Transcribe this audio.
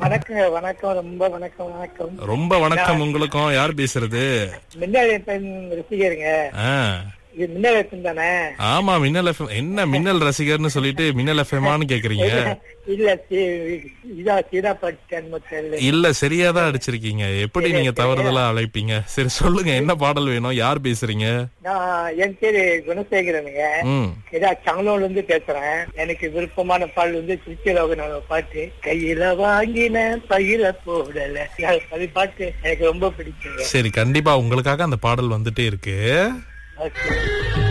வணக்கம் வணக்கம் ரொம்ப வணக்கம் வணக்கம் ரொம்ப வணக்கம் உங்களுக்கும் யார் பேசுறது மின்னல் பெண் ரசிகருங்க ஆ இது மின்னல் பெண் தானே ஆமா மின்னல் எஃப்எம் என்ன மின்னல் ரசிகர்னு சொல்லிட்டு மின்னல் எஃப்எம்மான்னு கேக்குறீங்க இல்ல சி- இதா சீதா பட்டன் தெரியல இல்ல சரியாதான் அடிச்சிருக்கீங்க எப்படி நீங்க தவறுதலா அழைப்பீங்க சரி சொல்லுங்க என்ன பாடல் வேணும் யார் பேசுறீங்க நான் என் பேரு குணசேகரனுங்க ம் இதா சங்கலூர்ல இருந்து பேசுறேன் எனக்கு விருப்பமான பாடல் வந்து திருச்சிலோகனோட பாட்டு கையில வாங்கின பையில போடல அது பாட்டு எனக்கு ரொம்ப பிடிக்குங்க சரி கண்டிப்பா உங்களுக்காக அந்த பாடல் வந்துட்டே இருக்கு ஓகே